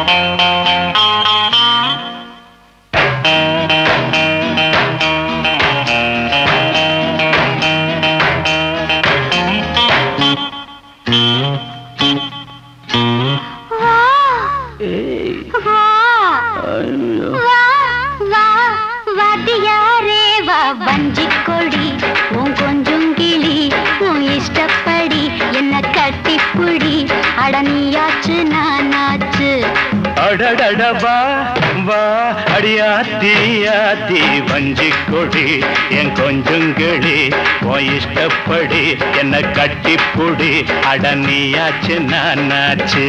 வா வா வா வா வாத்தியாரே வா வஞ்சி கொடி உன் கொஞ்சம் கிளி உன் இஷ்டப்படி என்ன கட்டிப்புடி அடனியாச்சு நானாச்சு அடடட வா வா அடியாத்தி ஆத்தி வஞ்சி கொடி என் கொஞ்சங்கிளி உன் இஷ்டப்படி என்ன கட்டிப்புடி அடனியாச்சு நானாச்சு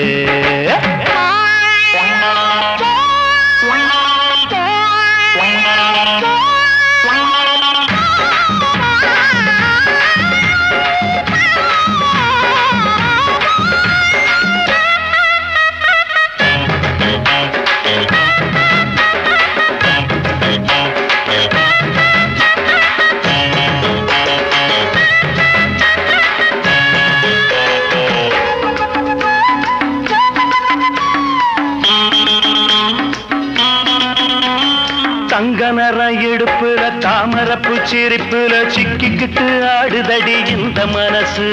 தங்க நிறம் இடுப்புல தாமரப்பு சிரிப்புல சிக்கிக்கிட்டு ஆடுதடி இந்த மனசு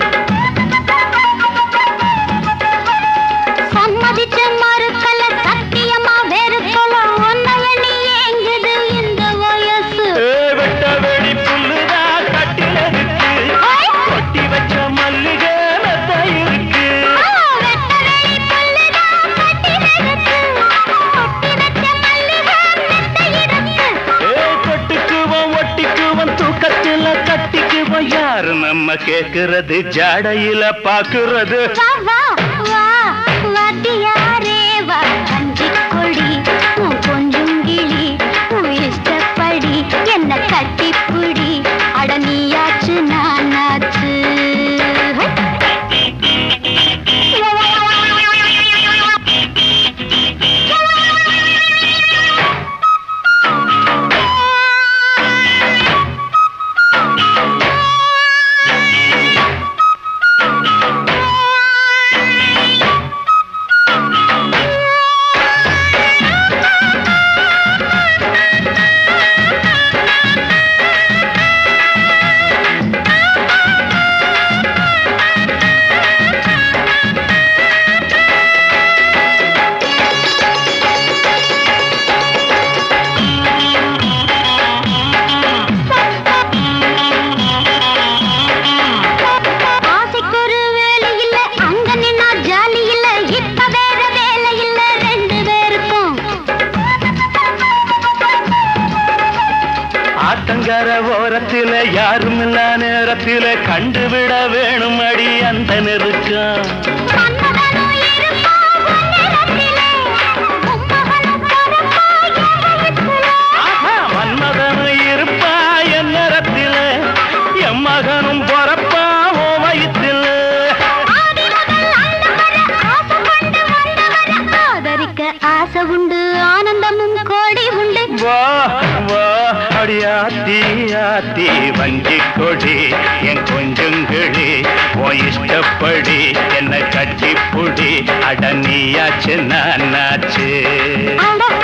சம்மதிச்ச மறுக்கல சத்தியமா வெறுக்கல ஒன்ன எண்ணி ஏங்குது இந்த வயசு ஏ, வெட்ட வெடி புல்லுதா கட்டில இருக்கு கொட்டி வச்ச மல்லிகை மெத்த இருக்கு ஆ, வெட்ட வெளி புல்லுதான் கட்டிலிருக்கு. கொட்டி வச்ச மல்லிகை மெத்தை இருக்கு. ஏ, தொட்டுக்குவோம் ஒட்டிக்குவோம் தூக்கத்துல கட்டிக்குவோம் யாரு நம்ம கேக்குறது ஜாடையில பாக்குறது வா, வா, வா, வாத்தியாரே வா, வஞ்சிக் கொடி, உன் கொஞ்சும் கிளி, உன் இஷ்டப்படி என்ன கட்டிப்புடி அட நீயாச்சு நானாச்சு ஆசைக்கொரு வேலை இல்ல அங்க நின்னா ஜாலி இல்ல இப்ப வேற வேலை இல்ல ரெண்டு பேருக்கும் ஆத்தங்கர ஓரத்தில யாரும் இல்ல நேரத்தில கண்டுவிட வேணும் அடி அந்த நெருக்கம் மன்மதனும் இருப்பான் உன்னிடத்திலே, உம்மகனும் பிறப்பான் என் வயிற்றிலே. ஆஹா, மன்மதனும் இருப்பா என் நேரத்தில என் மகனும் பொறப்பா ஓ வயிற்றில ஆதி முதல் அண்டம் வரை ஆசை கொண்டு வந்தவரை ஆதரிக்க ஆசை உண்டு ஆனந்தமும் கோடி உண்டு வா வா அடியாத்தி ஆத்தி வஞ்சி கொடி என் கொஞ்சங்கிளி உன் இஷ்டப்படி என்ன கட்டிப்புடி அடனியாச்சு நானாச்சு அட